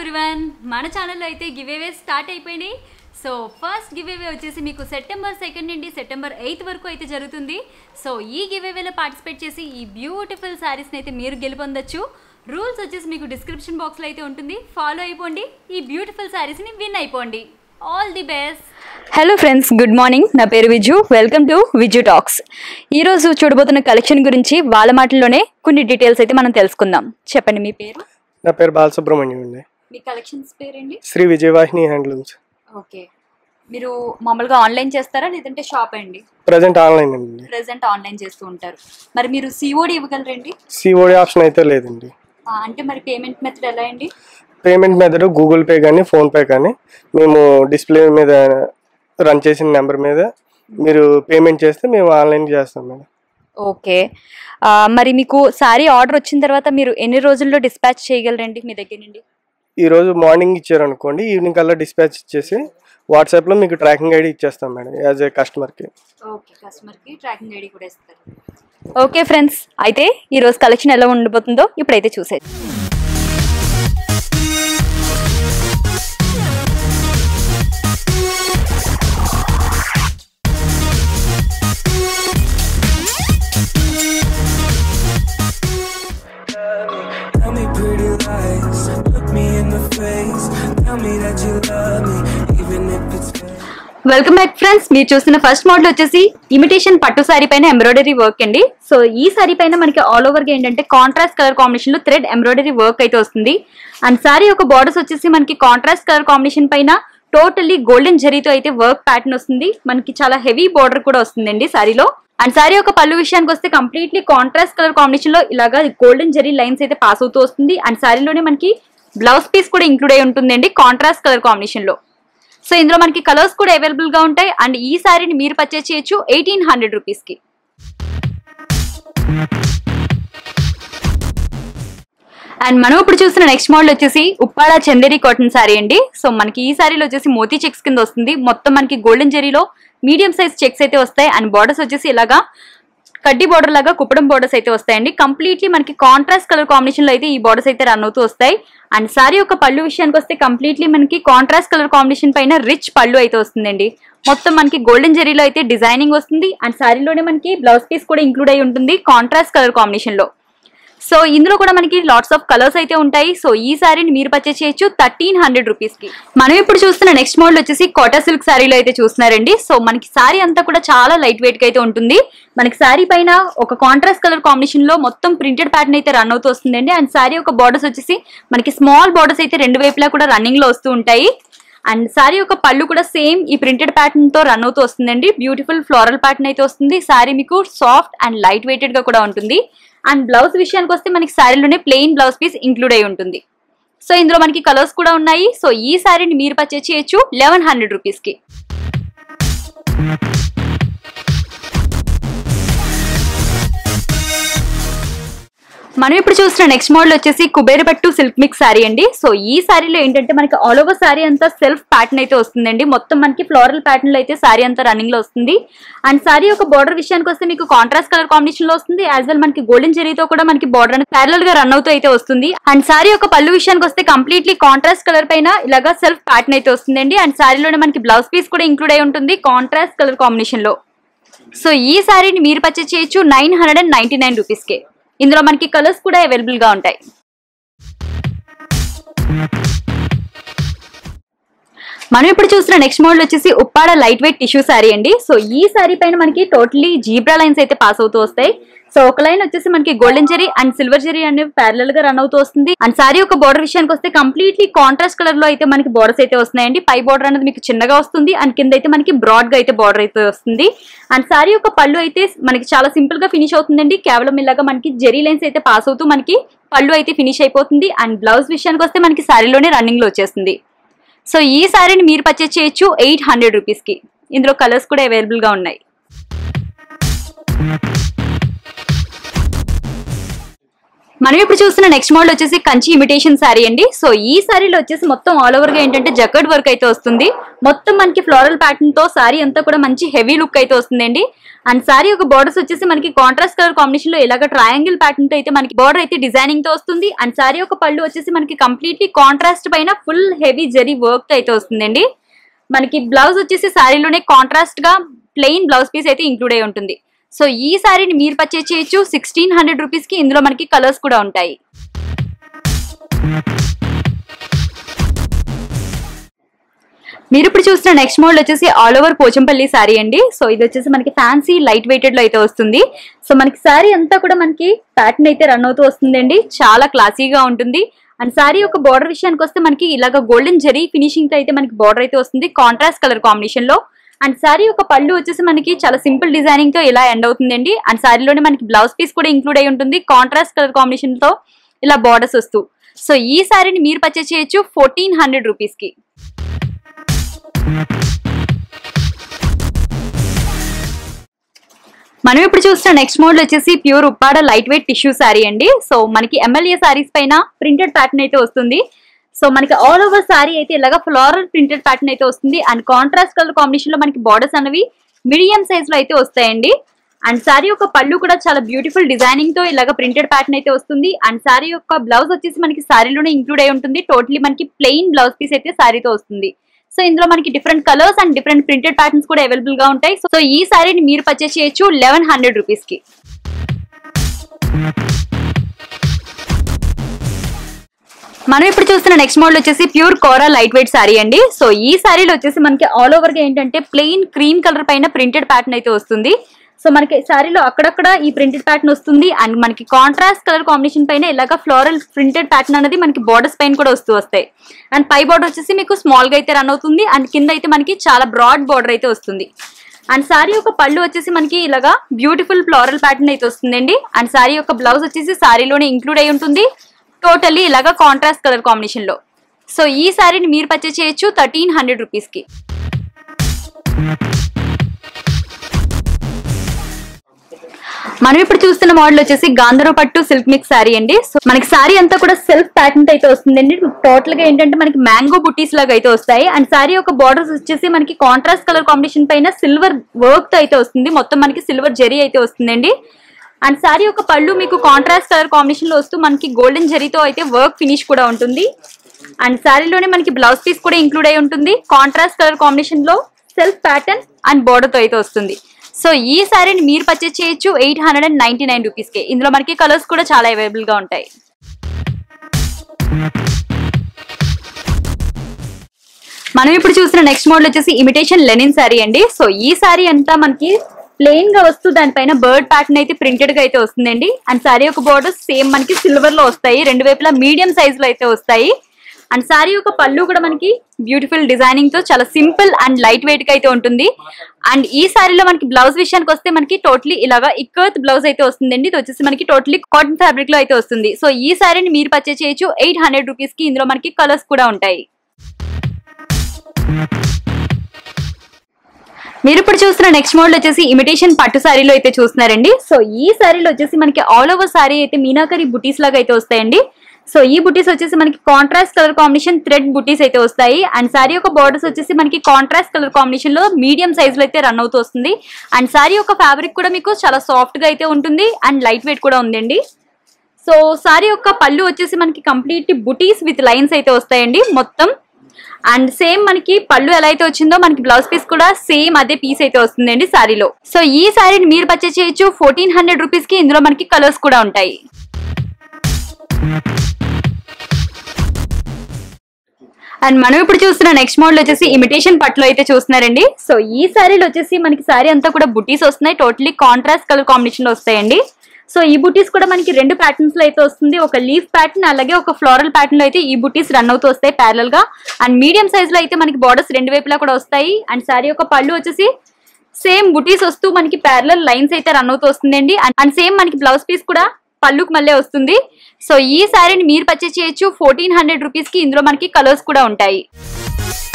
Everyone మన ఛానల్లో అయితే గివ్ అవే స్టార్ట్ అయిపోయినాయి సో ఫస్ట్ గివ్ అవే వచ్చేసి మీకు సెప్టెంబర్ సెకండ్ నుండి సెప్టెంబర్ ఎయిత్ వరకు అయితే జరుగుతుంది సో ఈ గివ్ అవేలో పార్టిసిపేట్ చేసి ఈ బ్యూటిఫుల్ శారీస్ని అయితే మీరు గెలుపొందొచ్చు రూల్స్ వచ్చేసి మీకు డిస్క్రిప్షన్ బాక్స్లో అయితే ఉంటుంది ఫాలో అయిపోండి ఈ బ్యూటిఫుల్ శారీస్ని విన్ అయిపోండి all the best hello friends good morning నా పేరు Viju welcome to Viju talks ఈరోజు చూడబోతున్న కలెక్షన్ గురించి వాళ్ళ మాటల్లోనే కొన్ని డీటెయిల్స్ అయితే మనం తెలుసుకుందాం చెప్పండి మీ పేరు నా పేరు బాలసుబ్రహ్మణ్యం అండి మీ కలెక్షన్స్ పేరేంటి శ్రీ విజయవాహిని హ్యాండ్లూమ్స్ ఓకే మీరు మామూలుగా ఆన్లైన్ చేస్తారా లేదంటే షాప్ అండి ప్రజెంట్ ఆన్లైన్ అండి ప్రెసెంట్ ఆన్లైన్ చేస్తూ ఉంటారు మరి మీరు సిఓడి ఇవ్వగలరండి సిఓడి ఆప్షన్ అయితే లేదండి ఆ, అంటే మరి పేమెంట్ మెథడ్ ఎలా అండి పేమెంట్ మెథడ్ గూగుల్ పే కానీ ఫోన్పే కానీ మేము డిస్ప్లే మీద రన్ చేసిన నెంబర్ మీద మీరు పేమెంట్ చేస్తే మేము ఆన్లైన్ చేస్తాం మేడం ఓకే ఆ, మరి మీకు సారీ ఆర్డర్ వచ్చిన తర్వాత మీరు ఎన్ని రోజుల్లో డిస్పాచ్ చేయగలరండి మీ దగ్గర నుండి ఈరోజు మార్నింగ్ ఇచ్చారనుకోండి ఈవినింగ్ కల్లా డిస్పాచ్ ఇచ్చేసి వాట్సాప్లో మీకు ట్రాకింగ్ ఐడి ఇచ్చేస్తాం మేడం యాజ్ ఏ కస్టమర్కి ఓకే కస్టమర్కి ట్రాకింగ్ ఐడి కూడా ఇస్తారు ఓకే ఫ్రెండ్స్ అయితే ఈరోజు కలెక్షన్ ఎలా ఉండబోతుందో ఇప్పుడైతే చూసేది Tell me pretty lies, look me in the face. Tell me that you love me, even if it's fake. Welcome back friends మీరు చూసిన ఫస్ట్ మోడల్ వచ్చేసి ఇమిటేషన్ పట్టు సారీ పైన ఎంబ్రాయిడరీ వర్క్ అండి సో ఈ సారీ పైన మనకి ఆల్ ఓవర్ గా ఏంటంటే కాంట్రాస్ట్ కలర్ కాంబినేషన్ లో థ్రెడ్ ఎంబ్రాయిడరీ వర్క్ అయితే వస్తుంది అండ్ సారీ యొక్క బార్డర్స్ వచ్చేసి మనకి కాంట్రాస్ట్ కలర్ కాంబినేషన్ పైన టోటల్లీ గోల్డెన్ జరీతో అయితే వర్క్ ప్యాటర్న్ వస్తుంది మనకి చాలా హెవీ బార్డర్ కూడా వస్తుందండి సారీలో అండ్ సారీ యొక్క పళ్ళు విషయానికి వస్తే కంప్లీట్లీ కాంట్రాస్ట్ కలర్ కాంబినేషన్ లో ఇలాగా గోల్డెన్ జరీ లైన్స్ అయితే పాస్ అవుతూ వస్తుంది అండ్ సారీలోనే మనకి బ్లౌజ్ పీస్ కూడా ఇంక్లూడ్ అయి ఉంటుందండి కాంట్రాస్ట్ కలర్ కాంబినేషన్ లో సో ఇందులో మనకి కలర్స్ కూడా అవైలబుల్ గా ఉంటాయి అండ్ ఈ సారీని మీరు పర్చేస్ చేయొచ్చు ఎయిటీన్ హండ్రెడ్ రూపీస్ కి అండ్ మనం ఇప్పుడు చూసిన నెక్స్ట్ మోడల్ వచ్చేసి ఉప్పాడ చందేరి కాటన్ సారీ అండి సో మనకి ఈ సారీలో వచ్చేసి మోతీ చెక్స్ కింద వస్తుంది మొత్తం మనకి గోల్డెన్ జరీలో మీడియం సైజ్ చెక్స్ అయితే వస్తాయి అండ్ బార్డర్స్ వచ్చేసి ఇలాగా కడ్డీ బార్డర్ లాగా కుప్పడం బార్డర్స్ అయితే వస్తాయండి కంప్లీట్లీ మనకి కాంట్రాస్ట్ కలర్ కాంబినేషన్ లో అయితే ఈ బార్డర్స్ అయితే రన్ అవుతూ వస్తాయి అండ్ సారీ యొక్క పళ్ళు విషయానికి వస్తే కంప్లీట్లీ మనకి కాంట్రాస్ట్ కలర్ కాంబినేషన్ పైన రిచ్ పళ్ళు అయితే వస్తుందండి మొత్తం మనకి గోల్డెన్ జరీలో అయితే డిజైనింగ్ వస్తుంది అండ్ సారీలోనే మనకి బ్లౌజ్ పీస్ కూడా ఇంక్లూడ్ అయి ఉంటుంది కాంట్రాస్ట్ కలర్ కాంబినేషన్ లో సో ఇందులో కూడా మనకి లాట్స్ ఆఫ్ కలర్స్ అయితే ఉంటాయి సో ఈ సారీని మీరు పర్చేస్ చేయొచ్చు థర్టీన్ హండ్రెడ్ రూపీస్ కి మనం ఇప్పుడు చూస్తున్న నెక్స్ట్ మోడల్ వచ్చేసి కోటా సిల్క్ సారీలో అయితే చూస్తున్నారండి సో మనకి సారీ అంతా కూడా చాలా లైట్ వెయిట్ గా అయితే ఉంటుంది మనకి సారీ పైన ఒక కాంట్రాస్ట్ కలర్ కాంబినేషన్ లో మొత్తం ప్రింటెడ్ ప్యాటర్న్ అయితే రన్ అవుతూ వస్తుందండి అండ్ సారీ యొక్క బార్డర్స్ వచ్చేసి మనకి స్మాల్ బార్డర్స్ అయితే రెండు వైపులా కూడా రన్నింగ్ లో వస్తూ ఉంటాయి అండ్ సారీ యొక్క పళ్ళు కూడా సేమ్ ఈ ప్రింటెడ్ ప్యాటర్న్ తో రన్ అవుతూ వస్తుందండి బ్యూటిఫుల్ ఫ్లోరల్ ప్యాటర్న్ అయితే వస్తుంది సారీ మీకు సాఫ్ట్ అండ్ లైట్ వెయిటెడ్ గా కూడా ఉంటుంది అండ్ బ్లౌజ్ విషయానికి వస్తే మనకి శారీలోనే ప్లెయిన్ బ్లౌజ్ పీస్ ఇంక్లూడ్ అయి ఉంటుంది సో ఇందులో మనకి కలర్స్ కూడా ఉన్నాయి సో ఈ శారీని మీరు పర్చేస్ చేయొచ్చు లెవెన్ హండ్రెడ్ రూపీస్ కి మనం ఇప్పుడు చూసిన నెక్స్ట్ మోడల్ వచ్చేసి కుబేర పట్టు సిల్క్ మిక్స్ శారీ అండి సో ఈ శారీలో ఏంటంటే మనకి ఆల్ ఓవర్ శారీ అంతా సెల్ఫ్ ప్యాటర్న్ అయితే వస్తుందండి మొత్తం మనకి ఫ్లోరల్ ప్యాటర్న్ లో అయితే శారీ అంతా రన్నింగ్ లో వస్తుంది అండ్ శారీ యొక్క బార్డర్ విషయానికి వస్తే మీకు కాంట్రాస్ట్ కలర్ కాంబినేషన్ లో వస్తుంది యాజ్ వెల్ మనకి గోల్డెన్ జరీతో కూడా మనకి బార్డర్ అనేది ప్యారల్ గా రన్ అవుతూ అయితే వస్తుంది అండ్ శారీ యొక్క పళ్ళు విషయానికి వస్తే కంప్లీట్లీ కాంట్రాస్ట్ కలర్ పైన ఇలాగా సెల్ఫ్ ప్యాటర్న్ అయితే వస్తుందండి అండ్ శారీలోనే మనకి బ్లౌజ్ పీస్ కూడా ఇంక్లూడ్ అయి ఉంటుంది కాంట్రాస్ట్ కలర్ కాంబినేషన్ లో సో ఈ సారీని మీరు పర్చేస్ చేయొచ్చు నైన్ హండ్రెడ్ అండ్ నైన్టీ నైన్ రూపీస్కే ఇందులో మనకి కలర్స్ కూడా అవైలబుల్ గా ఉంటాయి మనం ఇప్పుడు చూసిన నెక్స్ట్ మోడల్ వచ్చేసి Uppada light weight tissue sari అండి సో ఈ శారీ పైన మనకి టోటలీ జీబ్రా లైన్స్ అయితే పాస్ అవుతూ వస్తాయి సో ఒక లైన్ వచ్చేసి మనకి golden zari and silver zari అనేవి ప్యారలల్ గా రన్ అవుతూ వస్తుంది అండ్ సారీ యొక్క బార్డర్ విషయానికి వస్తే కంప్లీట్లీ కాంట్రాస్ట్ కలర్ లో అయితే మనకి బార్డర్స్ అయితే వస్తున్నాయండి పై బార్డర్ అనేది మీకు చిన్నగా వస్తుంది అండ్ కింద అయితే మనకి బ్రాడ్ గా అయితే బార్డర్ అయితే వస్తుంది అండ్ సారీ యొక్క పళ్ళు అయితే మనకి చాలా సింపుల్ గా ఫినిష్ అవుతుందండి కేవలం ఇలాగా మనకి జెరీ లైన్స్ అయితే పాస్ అవుతూ మనకి పళ్ళు అయితే ఫినిష్ అయిపోతుంది అండ్ బ్లౌజ్ విషయానికి వస్తే మనకి శారీలోనే రన్నింగ్ లో వచ్చేస్తుంది సో ఈ శారీని మీరు పర్చేస్ చేయొచ్చు ఎయిట్ హండ్రెడ్ రూపీస్కి ఇందులో కలర్స్ కూడా అవైలబుల్గా ఉన్నాయి మనం ఇప్పుడు చూస్తున్న నెక్స్ట్ మోడల్ వచ్చేసి కంచి ఇమిటేషన్ శారీ అండి సో ఈ శారీలో వచ్చేసి మొత్తం ఆల్ ఓవర్ గా ఏంటంటే జక్కడ్ వర్క్ అయితే వస్తుంది మొత్తం మనకి ఫ్లోరల్ ప్యాటర్న్ తో శారీ అంతా కూడా మంచి హెవీ లుక్ అయితే వస్తుందండి అండ్ శారీ ఒక బోర్డర్స్ వచ్చేసి మనకి కాంట్రాస్ట్ కలర్ కాంబినేషన్ లో ఇలాగ ట్రయాంగిల్ ప్యాటర్న్ తో అయితే మనకి బోర్డర్ అయితే డిజైనింగ్ తో వస్తుంది అండ్ శారీ ఒక పళ్ళు వచ్చేసి మనకి కంప్లీట్లీ కాంట్రాస్ట్ పైన ఫుల్ హెవీ జరీ వర్క్ తో అయితే వస్తుందండి మనకి బ్లౌజ్ వచ్చేసి శారీలోనే కాంట్రాస్ట్ గా ప్లెయిన్ బ్లౌజ్ పీస్ అయితే ఇంక్లూడ్ అయి ఉంటుంది సో ఈ శారీని మీరు పర్చేజ్ చేయొచ్చు సిక్స్టీన్ హండ్రెడ్ రూపీస్ కి ఇందులో మనకి కలర్స్ కూడా ఉంటాయి మీరు ఇప్పుడు చూస్తున్న నెక్స్ట్ మోడల్ వచ్చేసి ఆల్ ఓవర్ పోచంపల్లి శారీ అండి సో ఇది వచ్చేసి మనకి ఫ్యాన్సీ లైట్ వెయిటెడ్ లో అయితే వస్తుంది సో మనకి శారీ అంతా కూడా మనకి ప్యాటర్న్ అయితే రన్ అవుతూ వస్తుందండి చాలా క్లాసీగా ఉంటుంది అండ్ శారీ ఒక బార్డర్ విషయానికి వస్తే మనకి ఇలాగ గోల్డెన్ జరీ ఫినిషింగ్ తో అయితే మనకి బార్డర్ అయితే వస్తుంది కాంట్రాస్ట్ కలర్ కాంబినేషన్ లో అండ్ శారీ ఒక పళ్ళు వచ్చేసి మనకి చాలా సింపుల్ డిజైనింగ్ తో ఇలా ఎండ్ అవుతుందండి అండ్ శారీలోనే మనకి బ్లౌజ్ పీస్ కూడా ఇంక్లూడ్ అయి ఉంటుంది కాంట్రాస్ట్ కలర్ కాంబినేషన్ తో ఇలా బార్డర్స్ వస్తూ సో ఈ శారీని మీరు పర్చేస్ చేయొచ్చు ఫోర్టీన్ హండ్రెడ్ రూపీస్ కి మనం ఇప్పుడు చూస్తున్న నెక్స్ట్ మోడల్ వచ్చేసి pure Uppada light weight tissue sari అండి సో మనకి ఎమ్మెల్యే శారీస్ పైన ప్రింటెడ్ ప్యాటర్న్ అయితే వస్తుంది సో మనకి ఆల్ ఓవర్ శారీ అయితే ఇలాగా ఫ్లోరల్ ప్రింటెడ్ ప్యాటర్న్ అయితే వస్తుంది అండ్ కాంట్రాస్ట్ కలర్ కాంబినేషన్ లో మనకి బార్డర్స్ అనేవి మీడియం సైజ్ లో అయితే వస్తాయండి అండ్ శారీ యొక్క పళ్ళు కూడా చాలా బ్యూటిఫుల్ డిజైనింగ్ తో ఇలాగ ప్రింటెడ్ ప్యాటర్న్ అయితే వస్తుంది అండ్ శారీ యొక్క బ్లౌజ్ వచ్చేసి మనకి శారీలోనే ఇంక్లూడ్ అయి ఉంటుంది టోటలీ మనకి ప్లెయిన్ బ్లౌజ్ పీస్ అయితే శారీతో వస్తుంది సో ఇందులో మనకి different colours and different printed patterns కూడా అవైలబుల్ గా ఉంటాయి సో ఈ శారీని మీరు పర్చేస్ చేయొచ్చు లెవెన్ హండ్రెడ్ రూపీస్ కి మనం ఇప్పుడు చూస్తున్న నెక్స్ట్ మోడల్ వచ్చేసి pure kora light weight sari అండి సో ఈ శారీలో వచ్చేసి మనకి ఆల్ ఓవర్ గా ఏంటంటే ప్లెయిన్ క్రీమ్ కలర్ పైన ప్రింటెడ్ ప్యాటర్న్ అయితే వస్తుంది సో మనకి శారీలో అక్కడక్కడ ఈ ప్రింటెడ్ ప్యాటర్న్ వస్తుంది అండ్ మనకి కాంట్రాస్ట్ కలర్ కాంబినేషన్ పైన ఇలాగా ఫ్లోరల్ ప్రింటెడ్ ప్యాటర్న్ అనేది మనకి బార్డర్స్ పైన కూడా వస్తూ వస్తాయి అండ్ పై బార్డర్ వచ్చేసి మీకు స్మాల్ గా అయితే రన్ అవుతుంది అండ్ కింద అయితే మనకి చాలా బ్రాడ్ బార్డర్ అయితే వస్తుంది అండ్ శారీ యొక్క పళ్ళు వచ్చేసి మనకి ఇలాగా బ్యూటిఫుల్ ఫ్లోరల్ ప్యాటర్న్ అయితే వస్తుందండి అండ్ శారీ యొక్క బ్లౌజ్ వచ్చేసి శారీలోనే ఇంక్లూడ్ అయి ఉంటుంది టోటల్లీ ఇలాగా కాంట్రాస్ట్ కలర్ కాంబినేషన్ లో సో ఈ శారీని మీరు పర్చేస్ చేయొచ్చు థర్టీన్ హండ్రెడ్ రూపీస్ కి మనం ఇప్పుడు చూస్తున్న మోడల్ వచ్చేసి గాంధర్వ పట్టు సిల్క్ మిక్స్ శారీ అండి సో మనకి శారీ అంతా కూడా సెల్ఫ్ ప్యాటర్న్ అయితే వస్తుందండి టోటల్ గా ఏంటంటే మనకి మ్యాంగో బుటీస్ లాగా అయితే వస్తాయి అండ్ శారీ యొక్క బార్డర్స్ వచ్చేసి మనకి కాంట్రాస్ట్ కలర్ కాంబినేషన్ పైన సిల్వర్ వర్క్ తో అయితే వస్తుంది మొత్తం మనకి సిల్వర్ జరీ అయితే వస్తుందండి అండ్ శారీ యొక్క పళ్ళు మీకు కాంట్రాస్ట్ కలర్ కాంబినేషన్ లో వస్తూ మనకి గోల్డెన్ జరీతో అయితే వర్క్ ఫినిష్ కూడా ఉంటుంది అండ్ శారీలోనే మనకి బ్లౌజ్ పీస్ కూడా ఇంక్లూడ్ అయి ఉంటుంది కాంట్రాస్ట్ కలర్ కాంబినేషన్ లో సెల్ఫ్ ప్యాటర్న్ అండ్ బోర్డర్ తో అయితే వస్తుంది సో ఈ శారీని మీరు పర్చేస్ చేయొచ్చు eight hundred and ninety nine rupees కి ఇందులో మనకి కలర్స్ కూడా చాలా అవైలబుల్ గా ఉంటాయి మనం ఇప్పుడు చూసిన నెక్స్ట్ మోడల్ వచ్చేసి ఇమిటేషన్ లెనిన్ శారీ అండి సో ఈ శారీ అంతా మనకి ప్లెయిన్ గా వస్తూ దానిపైన బర్డ్ ప్యాటర్న్ అయితే ప్రింటెడ్ గా అయితే వస్తుందండి అండ్ శారీ యొక్క బోర్డర్ సేమ్ మనకి సిల్వర్ లో వస్తాయి రెండు వైపులా మీడియం సైజ్ లో అయితే వస్తాయి అండ్ శారీ యొక్క పళ్ళు కూడా మనకి బ్యూటిఫుల్ డిజైనింగ్ తో చాలా సింపుల్ అండ్ లైట్ వెయిట్ గా అయితే ఉంటుంది అండ్ ఈ శారీలో మనకి బ్లౌజ్ విషయానికి వస్తే మనకి టోటలీ ఇలాగా ఇక్కత్ బ్లౌజ్ అయితే వస్తుందండి ఇది వచ్చేసి మనకి టోటలీ కాటన్ ఫ్యాబ్రిక్ లో అయితే వస్తుంది సో ఈ శారీని మీరు పర్చేస్ చేయొచ్చు ఎయిట్ హండ్రెడ్ రూపీస్ కి ఇందులో మనకి కలర్స్ కూడా ఉంటాయి మీరు ఇప్పుడు చూస్తున్న నెక్స్ట్ మోడల్ వచ్చేసి ఇమిటేషన్ పట్టు శారీలో అయితే చూస్తున్నారండి సో ఈ శారీలో వచ్చేసి మనకి ఆల్ ఓవర్ శారీ అయితే మీనాకరి బుటీస్ లాగా అయితే వస్తాయండి సో ఈ బుటీస్ వచ్చేసి మనకి కాంట్రాస్ట్ కలర్ కాంబినేషన్ థ్రెడ్ బుటీస్ అయితే వస్తాయి అండ్ శారీ యొక్క బార్డర్స్ వచ్చేసి మనకి కాంట్రాస్ట్ కలర్ కాంబినేషన్ లో మీడియం సైజ్ లో అయితే రన్ అవుతూ వస్తుంది అండ్ శారీ యొక్క ఫ్యాబ్రిక్ కూడా మీకు చాలా సాఫ్ట్ గా అయితే ఉంటుంది అండ్ లైట్ వెయిట్ కూడా ఉందండి సో శారీ యొక్క పళ్ళు వచ్చేసి మనకి కంప్లీట్ బుటీస్ విత్ లైన్స్ అయితే వస్తాయండి మొత్తం అండ్ సేమ్ మనకి పళ్ళు ఎలా అయితే వచ్చిందో మనకి బ్లౌజ్ పీస్ కూడా సేమ్ అదే పీస్ అయితే వస్తుందండి శారీలో సో ఈ శారీని మీరు పర్చేస్ చేయొచ్చు ఫోర్టీన్ హండ్రెడ్ రూపీస్ కి ఇందులో మనకి కలర్స్ కూడా ఉంటాయి అండ్ మనం ఇప్పుడు చూస్తున్న నెక్స్ట్ మోడల్ వచ్చేసి ఇమిటేషన్ పట్లు అయితే చూస్తున్నారండి సో ఈ శారీలో వచ్చేసి మనకి శారీ అంతా కూడా బుటీస్ వస్తున్నాయి టోటలీ కాంట్రాస్ట్ కలర్ కాంబినేషన్ లో వస్తాయండి సో ఈ బుటీస్ కూడా మనకి రెండు ప్యాటర్న్స్ లో అయితే వస్తుంది ఒక లీఫ్ ప్యాటర్న్ అలాగే ఒక ఫ్లోరల్ ప్యాటర్న్ లో అయితే ఈ బుటీస్ రన్ అవుతూ వస్తాయి ప్యారల్ గా అండ్ మీడియం సైజ్ లో అయితే మనకి బార్డర్స్ రెండు వైపులా కూడా వస్తాయి అండ్ శారీ యొక్క పళ్ళు వచ్చేసి సేమ్ బుటీస్ వస్తూ మనకి ప్యారలల్ లైన్స్ అయితే రన్ అవుతూ వస్తుందండి అండ్ సేమ్ మనకి బ్లౌజ్ పీస్ కూడా పళ్ళుకి మళ్ళీ వస్తుంది సో ఈ శారీని మీరు పర్చేస్ చేయొచ్చు ఫోర్టీన్ హండ్రెడ్ రూపీస్ కి ఇందులో మనకి కలర్స్ కూడా ఉంటాయి